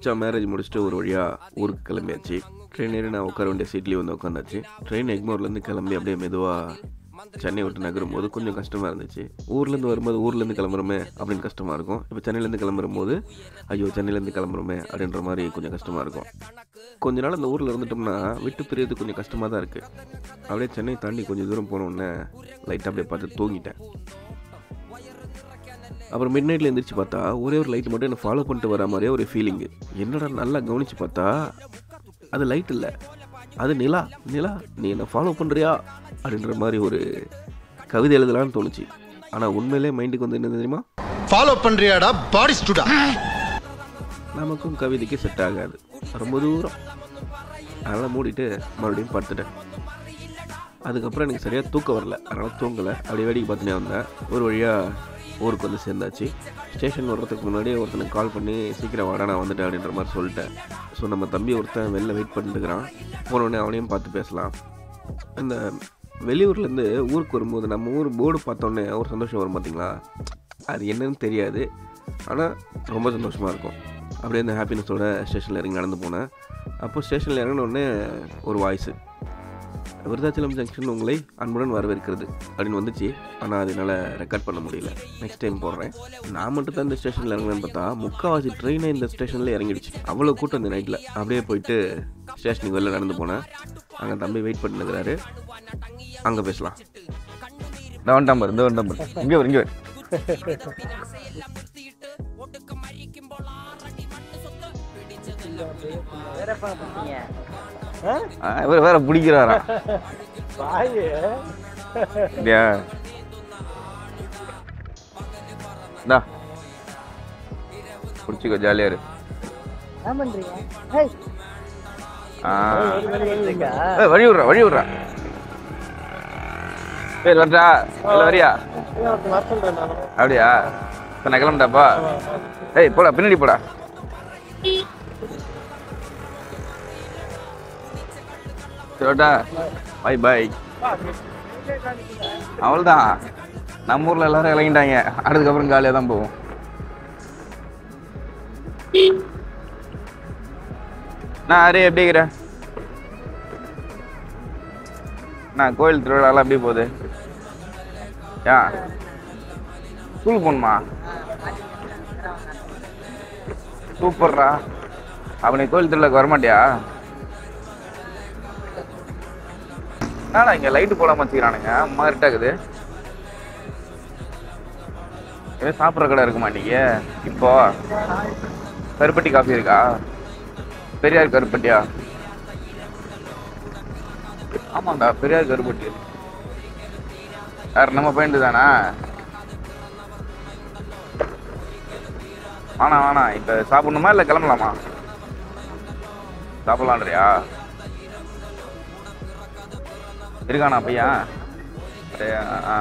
மச்சான் மேரேஜ் முடிச்சுட்டு ஒரு வழியாக ஊருக்கு கிளம்பியாச்சு ட்ரெயின் ஏறி நான் உட்கார வேண்டிய சீட்லேயே வந்து உட்காந்தாச்சு ட்ரெயின் எக்மோர்லேருந்து கிளம்பி அப்படியே மெதுவாக சென்னை விட்டு நகரும் போது கொஞ்சம் கஷ்டமாக இருந்துச்சு ஊர்லேருந்து வரும்போது ஊர்லேருந்து கிளம்புறோமே அப்படின்னு கஷ்டமாக இருக்கும் இப்போ சென்னையிலேருந்து கிளம்புற போது ஐயோ சென்னையிலேருந்து கிளம்புறோமே அப்படின்ற மாதிரி கொஞ்சம் கஷ்டமாக இருக்கும் கொஞ்ச நாள் அந்த ஊரில் இருந்துட்டோம்னா விட்டு பிரியறது கொஞ்சம் கஷ்டமாக தான் இருக்குது அப்படியே சென்னை தாண்டி கொஞ்சம் தூரம் போனோடனே லைட்டாக அப்படியே பார்த்து தூங்கிட்டேன் அப்புறம் மிட் நைட்டில் எந்திரிச்சு பார்த்தா ஒரே ஒரு லைட் மட்டும் என்னை ஃபாலோ பண்ணிட்டு வர மாதிரியே ஒரு ஃபீலிங்கு என்னடா நல்லா கவனித்து பார்த்தா அது லைட் இல்லை அது நிலா நிலா நீ என்னை ஃபாலோ பண்ணுறியா அப்படின்ற மாதிரி ஒரு கவிதை எழுதலான்னு தோணுச்சு ஆனால் உண்மையிலே மைண்டுக்கு வந்து என்ன தெரியுமா ஃபாலோ பண்றியாடா பாடி ஸ்டூடா நமக்கும் கவிதைக்கு செட் ஆகாது ரொம்ப தூரம் அதனால் மூடிட்டு மறுபடியும் படுத்துட்டேன் அதுக்கப்புறம் எனக்கு சரியாக தூக்கம் வரல அதனால் தூங்கலை அப்படியே வேடிக்கை பார்த்துனே வந்தேன் ஒரு வழியாக ஊருக்கு வந்து சேர்ந்தாச்சு ஸ்டேஷன் வர்றதுக்கு முன்னாடி ஒருத்தனுக்கு கால் பண்ணி சீக்கிரம் வாடா நான் வந்துட்டேன் அப்படின்ற மாதிரி சொல்லிட்டேன் ஸோ நம்ம தம்பி ஒருத்தன் வெளில வெயிட் பண்ணிட்டுருக்கிறான் போனோடனே அவனையும் பார்த்து பேசலாம் இந்த வெளியூர்லேருந்து ஊருக்கு வரும்போது நம்ம ஊர் போர்டு பார்த்தோன்னே ஒரு சந்தோஷம் வரும் பார்த்தீங்களா அது என்னன்னு தெரியாது ஆனால் ரொம்ப சந்தோஷமாக இருக்கும் அப்படியே அந்த ஹாப்பினஸோட ஸ்டேஷனில் இறங்கி நடந்து போனேன் அப்போ ஸ்டேஷனில் இறங்கின உடனே ஒரு வாய்ஸு விருதாச்சலம் ஜங்ஷன் உங்களை அன்புடன் வரவேற்கிறது அப்படின்னு வந்துச்சு ஆனால் அது என்னால் ரெக்கார்ட் பண்ண முடியல நெக்ஸ்ட் டைம் போடுறேன் நான் மட்டும் தான் இந்த ஸ்டேஷனில் இறங்கினேன்னு பார்த்தா முக்கால்வாசி ட்ரெயினே இந்த ஸ்டேஷனில் இறங்கிடுச்சு அவ்வளோ கூட்டம் இந்த நைட்டில் அப்படியே போயிட்டு ஸ்டேஷனுக்கு வெளில நடந்து போனேன் அங்கே தம்பி வெயிட் பண்ணிருக்கிறாரு அங்கே பேசலாம் இந்த வந்துட்டான் பாரு இந்த வந்துட்டான் பாரு இங்கே வரு இங்கே வரு ஆ, இவர் வேற பிடிக்கிறாரா அப்படியா இந்தா பிடிச்சிக்கோ ஜாலியா இரு என்ன பண்றீங்க ஹேய் ஆ. ஏய், வழி விட்றா வழி விட்றா சரி வரட்டா இல்லை வரியா அப்படியா இப்போ நான் கிளம்பிட்டாப்பா ஏய் போடா பின்னாடி போடா சரி பை பை அவ்வளோதான் நம்ம ஊரில் எல்லாரும் இறங்கிட்டாங்க அதுக்கப்புறம் காலியாக தான் போவோம் நான் அரே எப்படி இருக்கிற நான் கோயில் திருவிழாலாம் எப்படி போகுது யா ஸ்கூல் போகணுமா சூப்பர்ரா அப்ப நீ கோயில் திருவிழாக்கு வரமாட்டியா என்னடா இங்க லைட்டு போடாம வச்சுக்கிறானுங்க அம்மா இருட்டாக்குது ஏதோ சாப்பிட்ற கடை இருக்குமா நீங்க இப்போ கருப்பட்டி காஃபி இருக்கா பெரியார் கருப்பட்டியா ஆமாண்டா பெரியார் கருப்பட்டி யார் நம்ம பையன் தானா வேணாம் வேணாம் இப்போ சாப்பிடணுமா இல்லை கிளம்பலாமா சாப்பிடலான்றியா இருக்கானா பையன் சரி, ஆ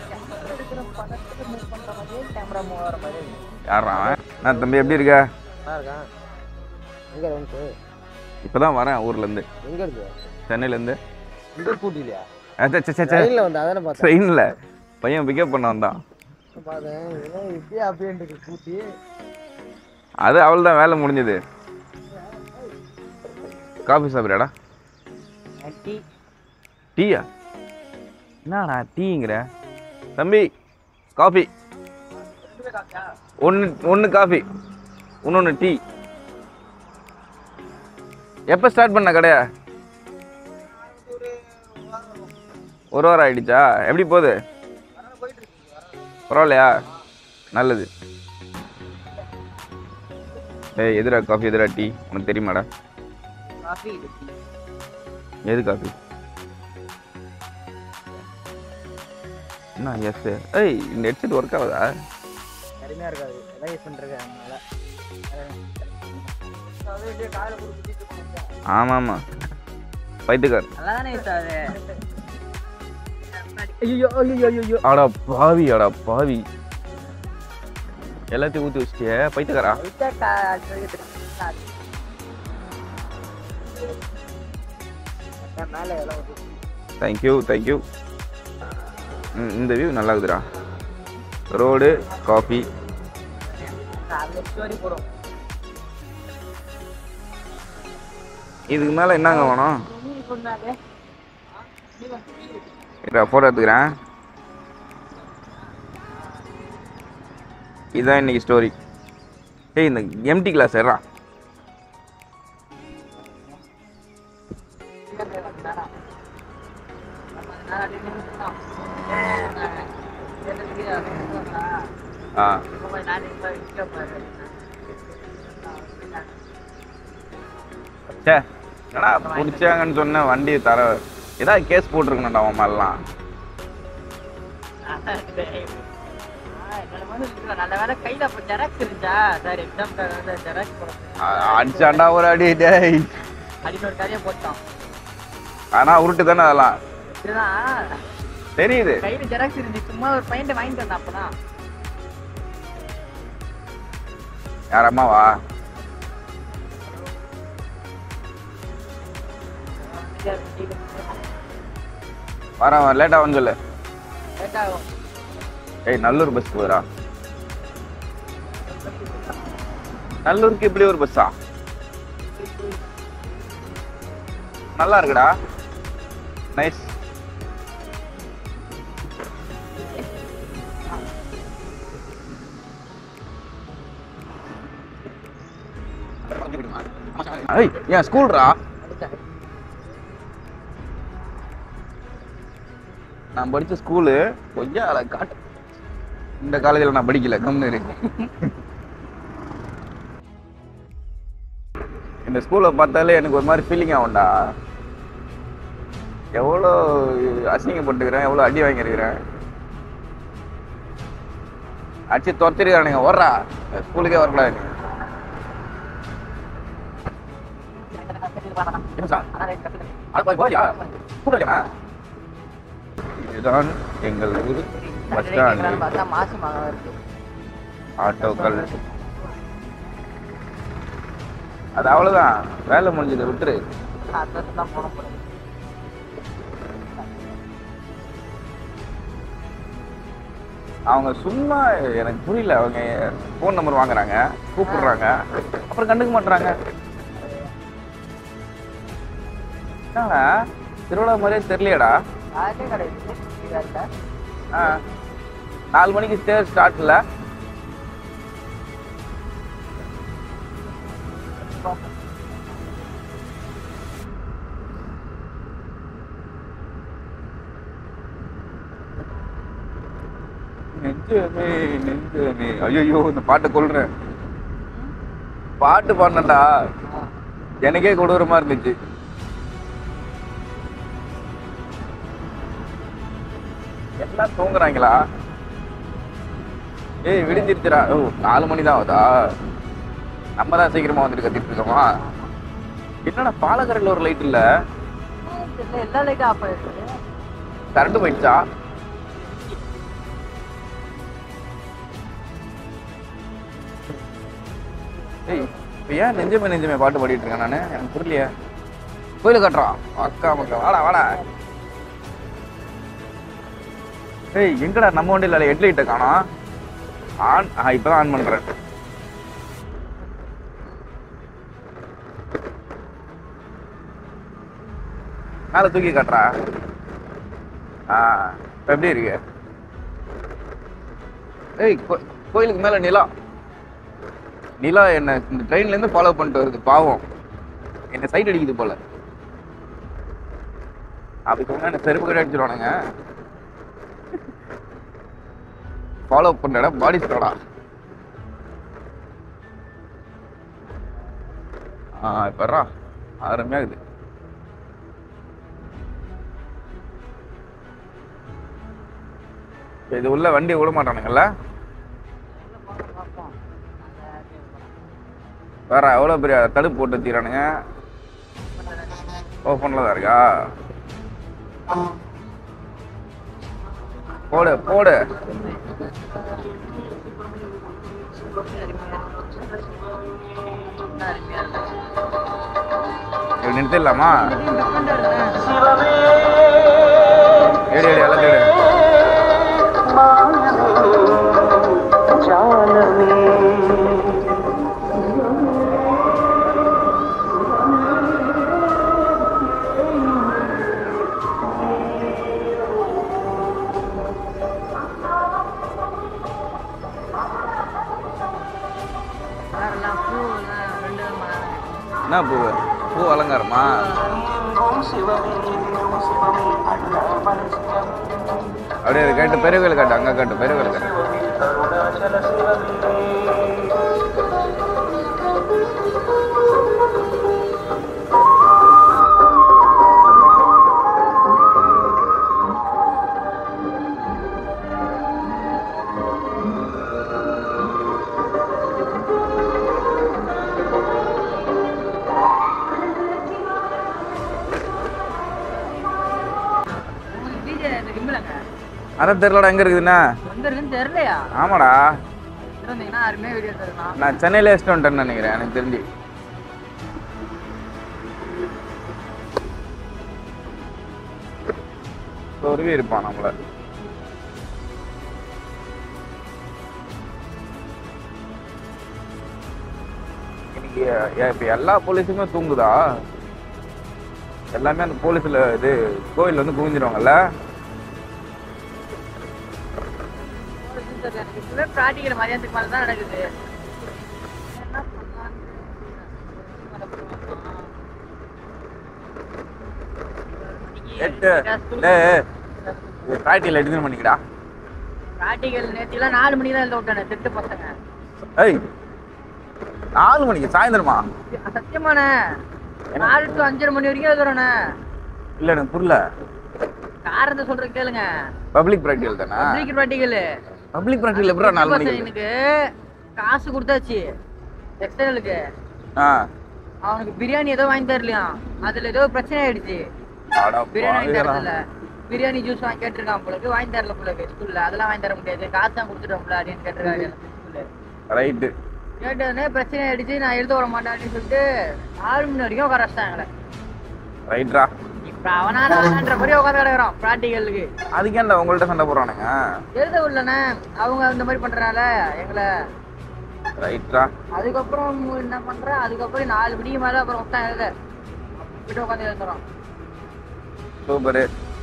கேமரா மூவ் ஆகிற மாதிரி யாரா அவன் நான் தம்பி எப்படி இருக்க நல்லா இருக்கான் எங்க வந்து இப்பதான் வரேன் ஊர்ல இருந்து எங்க இருக்கு சென்னையில இருந்து இந்த ஸ்கூட்டிலையா ட்ரெயின்ல ட்ரெயினில் வந்து அதானே பார்த்தேன் பையன் பிக்கப் பண்ண வந்தான் பார்த்தேன் ஏன் இப்படியே அப்படியே இருக்கு ஸ்கூட்டி அது அவள் தான் வேலை முடிஞ்சது காஃபி சாப்பிட்றியாடா டீ டீயா என்னடா டீங்கிற தம்பி காஃபி ஒன்று ஒன்று காஃபி இன்னொன்று டீ எப்போ ஸ்டார்ட் பண்ண கடையா ஒரு வாரம் ஆயிடுச்சா எப்படி போகுது பரவாயில்லையா நல்லது ஏய் எதிரா காஃபி எதிரா டீ உனக்கு தெரியுமாடா காஃபி எது காஃபி என்ன எஸ் ஏய் இந்த ஹெட்செட் ஒர்க் ஆகுதா அருமையாக இருக்காது எல்லாம் யூஸ் பண்ணுறேன் அதனால காலையில் கொடுத்துட்டு ஆமாம் ஆமாம் பைத்துக்கார் நல்லா தானே யூஸ் ஆகுது ஐயோ ஐயோ ஐயோ அடா பாவி அடா பாவி எல்லாத்தையும் ஊற்றி வச்சிட்டிய பைத்துக்காரா மேலே எல்லாம் வந்து தேங்க்யூ தேங்க்யூ ம் இந்த வியூ நல்லா இருக்குதுடா ரோடு காஃபி அந்த ஸ்டோரி போடும் இதுக்கு மேலே என்னங்க வேணும் ஃபோட்டோ எடுத்துக்கிறேன் இதுதான் இன்னைக்கு ஸ்டோரி ஏய் இந்த எம்டி கிளாஸ் ஏறா ஆ சே என்னடா பிடிச்சாங்கன்னு சொன்ன வண்டி தர ஏதாவது கேஸ் போட்டிருக்கணும்டா அவன் மேலாம் நல்ல வேலை கையில அப்ப ஜெராக்ஸ் இருந்துச்சா சார் எக்ஸாம் ஜெராக்ஸ் போட அடிச்சாண்டா ஒரு அடி டேய் அப்படின்னு ஒரு காரியம் போட்டோம் ஆனா உருட்டு தானே அதெல்லாம் இதுதான் தெரியுது கையில ஜெராக்ஸ் இருந்துச்சு சும்மா ஒரு பையன் வாங்கிட்டு வந்தேன் அப்பதான் யார் அம்மாவா வரேன் லேட்டா வந்து சொல்லு லேட் ஆகும் ஏய் நல்லூர் பஸ் போதுடா நல்லூருக்கு இப்படி ஒரு பஸ்ஸா நல்லா இருக்குடா நைஸ் ஏய் ஏன் ஸ்கூல்ரா நான் படிச்ச ஸ்கூலு கொய்யால காட்டு இந்த காலேஜில் நான் படிக்கல கம்னு இருக்கு இந்த ஸ்கூலை பார்த்தாலே எனக்கு ஒரு மாதிரி ஃபீலிங் ஆகும்டா எவ்வளோ அசிங்கப்பட்டுக்கிறேன் எவ்வளோ அடி வாங்கியிருக்கிறேன் அடிச்சு துரத்திருக்கானுங்க ஓடுறா ஸ்கூலுக்கே வரக்கூடாது நீ. என்ன சார் அது போய் போயா கூடலையா இதுதான் எங்கள் ஊர் பஸ் ஸ்டாண்டு பார்த்தா மாசமாக இருக்கு ஆட்டோக்கள் அது அவ்வளவுதான் வேலை முடிஞ்சதை விட்டுரு அட்ரஸ் தான் போட போறேன் அவங்க சும்மா எனக்கு புரியல அவங்க ஃபோன் நம்பர் வாங்குறாங்க கூப்பிடுறாங்க அப்புறம் கண்டுக்க மாட்றாங்க என்னடா திருவிழா மாதிரியே தெரியலையடா யாருமே கிடையாது இதா இருக்கா ஆ நாலு மணிக்கு ஸ்டேர் ஸ்டார்ட்ல நெஞ்சமே நெஞ்சமே ஐயோ இந்த பாட்டை கொள்றேன் பாட்டு பாடினடா எனக்கே கொடூரமா இருந்துச்சு எல்லாம் தூங்குறாங்களா ஏய் விடிஞ்சிருச்சுடா ஓ நாலு மணி தான் ஆகுதா நம்ம தான் சீக்கிரமா வந்துட்டு கத்திட்டு இருக்கோமா என்னடா பாலக்கரையில் ஒரு லைட் இல்ல தெரியல எல்லா லைட்டும் ஆஃப் ஆயிருக்கு கரண்ட் போயிடுச்சா ஏய் இப்ப ஏன் நெஞ்சமே நெஞ்சமே பாட்டு பாடிட்டு இருக்கேன் நானு எனக்கு புரியலையே கோயில கட்டுறான் அக்கா மக்கா வாடா வாடா ஏய் எங்கடா நம்ம வண்டியில் ஹெட்லைட்டை காணோம் ஆன் ஆ இப்பதான் ஆன் பண்றேன் மேல தூக்கி காட்டுறா ஆ இப்ப எப்படி இருக்கு ஏய் கோ- கோயிலுக்கு மேல நிலா நிலா என்ன இந்த ட்ரெயின்ல இருந்து ஃபாலோ பண்ணிட்டு வருது பாவம் என்ன சைட் அடிக்குது போல அப்படி சொன்னா என்ன செருப்பு கடை அடிச்சிருவானுங்க ஃபாலோ பண்ற இடம் பாடி ஸ்டோடா ஆ இப்பறா அருமையா இருக்குது இது உள்ள வண்டி விட மாட்டானுங்கல்ல வேற எவ்வளோ பெரிய தடுப்பு போட்டு வச்சுக்கிறானுங்க ஓப்பனில் தான் இருக்கா போடு போடு இப்படி நிறுத்திடலாமா ஏடி ஏடி எல்லாம் தேடு என்ன பூ பூ அலங்காரமா அப்படியே இரு, கேட்டு பெரியவர்கள் காட்டு அங்க காட்டு பெரியவர்கள் காட்டு உங்களுக்கு டிஜே தெரியுமில்லங்க அதான் தெரியலடா எங்க இருக்குதுண்ணா எங்க இருக்குன்னு தெரியலையா ஆமாடா இருந்தீங்கன்னா யாருமே வீடியோ தரலாம் நான் சென்னையில வச்சுட்டு வந்துட்டேன்னு நினைக்கிறேன் எனக்கு தெரிஞ்சு சொருவி இருப்பான் நம்மள இன்னைக்கு ஏ- இப்ப எல்லா போலீஸுமே தூங்குதா எல்லாமே அந்த போலீஸ்ல இது கோயில் வந்து குவிஞ்சிருவாங்கல்ல எனக்கு இப்பவே ப்ராக்டிக்கல் மதியானத்துக்கு மேலே தான் நடக்குது என்ன எட்டு டேய், ப்ராக்டிக்கல் எடுத்து பண்ணிக்கடா ப்ராக்டிக்கல் நேற்றுலாம் நாலு மணிக்கு தான் எழுத விட்டானே திட்டு பசங்க ஏய் நாலு மணிக்கு சாயந்தரமா சத்தியமாண்ணே நாலு டு அஞ்சரை மணி வரைக்கும் எழுதுறேண்ணே இல்ல எனக்கு புரியல காரணத்தை சொல்றேன் கேளுங்க பப்ளிக் ப்ராக்டிகல் தானே பப்ளிக் ப்ராக்டிக்கல் பப்ளிக் ப்ராக்டிகல் எப்படா நாலு மணிக்கு எனக்கு காசு கொடுத்தாச்சு எக்ஸ்டர்னலுக்கு ஆ அவனுக்கு பிரியாணி ஏதோ வாங்கி தரலையாம் அதுல ஏதோ பிரச்சனை ஆயிடுச்சு அட பிரியாணி வாங்கி பாவிகளா. தரல பிரியாணி ஜூஸ் வாங்கி கேட்டிருக்கான் போலக்கு வாங்கி தரல போலக்கு ஸ்கூல்ல அதெல்லாம் வாங்கி தர முடியாது காசு தான் கொடுத்துட்டோம்ல அப்படின்னு கேட்டிருக்காங்க ஸ்கூல்ல ரைட்டு கேட்டோடனே பிரச்சனை ஆயிடுச்சு நான் எழுத விட மாட்டேன் அப்படின்னு சொல்லிட்டு ஆறு மணி வரைக்கும் உட்கார வச்சிட்டாங்க எங்களை ரைட்ரா இப்ப அவனா நான்ற மாதிரி உட்காந்து கிடக்குறான் ப்ராக்டிக்கலுக்கு அதுக்கேண்டா உங்கள்ட்ட சண்டை போடுறானுங்க எழுத விடலண்ணே அவங்க இந்த மாதிரி பண்றனால எங்களை ரைட்ரா அதுக்கப்புறம் என்ன பண்றேன் அதுக்கப்புறம் நாலு மணிக்கு மேல அப்புறம் விட்டான் எழுத விட்டு உட்காந்து எழுதுறோம் சூப்பரு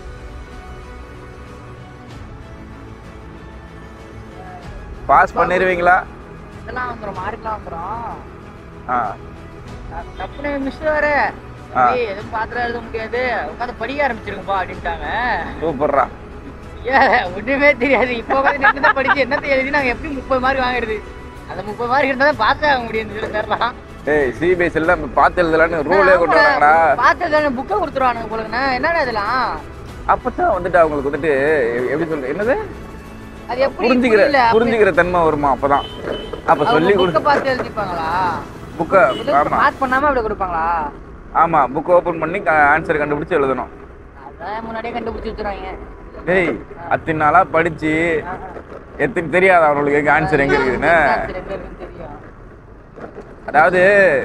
பாஸ் பண்ணிடுவீங்களா இதெல்லாம் வந்துடும் மார்க்லாம் வந்துடும் ஆ டப்புனு மிஸ் வேற ஆ. ஏய், எதுவும் பாத்திரம் எழுத முடியாது உட்காந்து படிக்க ஆரம்பிச்சிருங்கப்பா அப்படின்ட்டாங்க சூப்பர்ரா ஏன் ஒண்ணுமே தெரியாது இப்போ உட்காந்து நின்று தான் படிச்சு என்னத்தை எழுதி நாங்க எப்படி முப்பது மார்க் வாங்குறது அந்த முப்பது மார்க் இருந்தா தான் பாஸ் ஆக முடியும் இந்த தரலாம் ஏய் சிபிஎஸ் எல்லாம் பார்த்து எழுதலான்னு ரூலே கொண்டு வராங்கடா பார்த்து புக்கை கொடுத்துருவானுங்க போலங்கண்ணா என்னடா இதெல்லாம் அப்பதான் வந்துட்டு அவங்களுக்கு வந்துட்டு எ- எப்படி சொல்ற என்னது அது எப்படி புரிஞ்சுக்கிற புரியல புரிஞ்சுக்கிற தன்மை வருமா அப்பதான் அப்ப சொல்லி புக்கை கொடு பார்த்து எழுதிப்பாங்களா புக்கை ஆமா மார்க் பண்ணாம அப்படி கொடுப்பாங்களா ஆமா புக் ஓபன் பண்ணி ஆன்சர் கண்டுபிடிச்சு எழுதணும் அதான் முன்னாடியே கண்டுபிடிச்சு வச்சுருவாங்க டேய் அத்தனை நாளா படிச்சு எத்தனை தெரியாது அவங்களுக்கு எங்க ஆன்சர் எங்க இருக்குதுன்னு தெரியும் அதாவது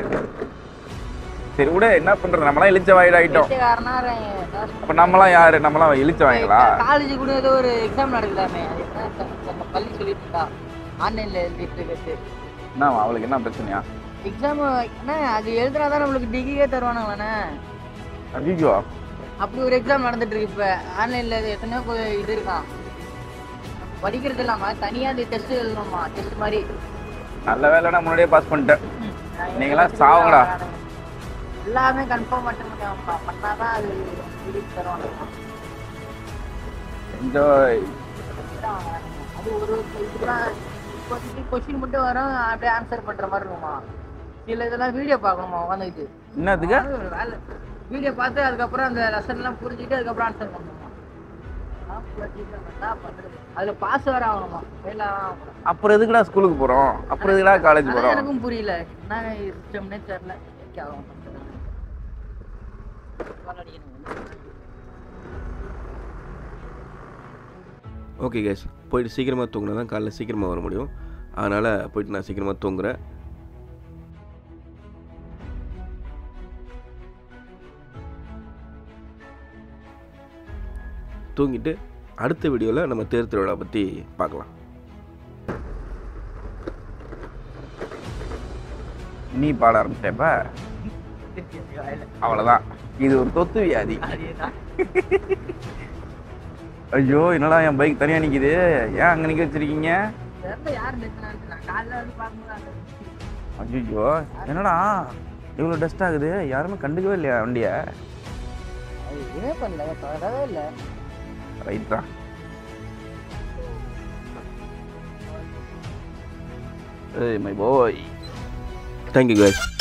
சரி விட என்ன பண்றது நம்மளாம் இழிச்ச வாயிடாயிட்டோம் காரணம் அப்ப நம்மளாம் யாரு நம்மளாம் இழிச்ச வாங்களா காலேஜ் கூட ஏதோ ஒரு எக்ஸாம் நடக்குதாமே அது என்ன exam? நம்ம பள்ளி சொல்லிட்டு இருந்தா ஆன்லைன்ல எழுதிட்டு இருக்கிறது என்ன அவளுக்கு என்ன பிரச்சனையா எக்ஸாம் என்ன அது எழுதுனா தான் நம்மளுக்கு டிகிரியே தருவானுங்களாண்ணே ஐயோ அப்படி ஒரு எக்ஸாம் நடந்துட்டு இருக்கு இப்ப ஆன்லைன்ல எத்தனையோ கொ- இது இருக்கான் படிக்கிறது இல்லாம தனியா அந்த டெஸ்ட் எழுதணுமா டெஸ்ட் மாதிரி நல்ல வேலைனா முன்னாடியே பாஸ் பண்ணிட்டேன் நீங்களாம் சாவுங்கடா. எல்லாமே கன்ஃபார்ம் மட்டும் பண்ணாதான் அது டிகிரி தருவானுங்க என்ஜாய் அது ஒரு இதுலாம் இப்போதைக்கு கொஸ்டின் மட்டும் வரும் அப்படியே ஆன்சர் பண்ற மாதிரி இருக்குமா சில இதெல்லாம் வீடியோ பார்க்கணுமா உட்காந்துக்கிட்டு என்னதுக்கு அது ஒரு வேலை வீடியோ பார்த்து அதுக்கப்புறம் அந்த லெசன் எல்லாம் புரிஞ்சுட்டு அதுக்கப்புறம் ஆன்சர் பண்ணணுமா அதான் புரிஞ்சுட்டு நல்லா பண்றது. அதுல பாஸ் வர ஆகணுமா ஃபெயில் ஆகணும் அப்புறம் எதுக்குடா ஸ்கூலுக்கு போறோம் அப்புறம் எதுக்குடா காலேஜ் அதான் போறோம் எனக்கும் புரியல என்ன சிஸ்டம்னே தெரியல எதுக்கு ஆகும் ஓகே கேஸ் போயிட்டு சீக்கிரமாக தூங்கினா தான் காலைல சீக்கிரமாக வர முடியும் அதனால் போயிட்டு நான் சீக்கிரமாக தூங்குறேன் தூங்கிட்டு அடுத்த வீடியோவில் நம்ம தேர் திருவிழா பற்றி பார்க்கலாம் நீ பாட ஆரம்பிச்சப்ப அவ்வளவுதான் இது ஒரு தொத்து வியாதி அதேதான் ஐயோ என்னடா என் பைக் தனியா நிக்குது ஏன் அங்க நிக்க வச்சிருக்கீங்க தெரியல யார் நிறுத்தினான்னு நான் காலைல வந்து பார்க்கும்போது அந்த ஐயோ என்னடா இவ்வளோ டஸ்ட் ஆகுது யாருமே கண்டுக்கவே இல்லையா வண்டியை அது எதுவுமே பண்ணல தொடரவே இல்லை ரைட் தான் ஏய் மை பாய் தேங்க்யூ guys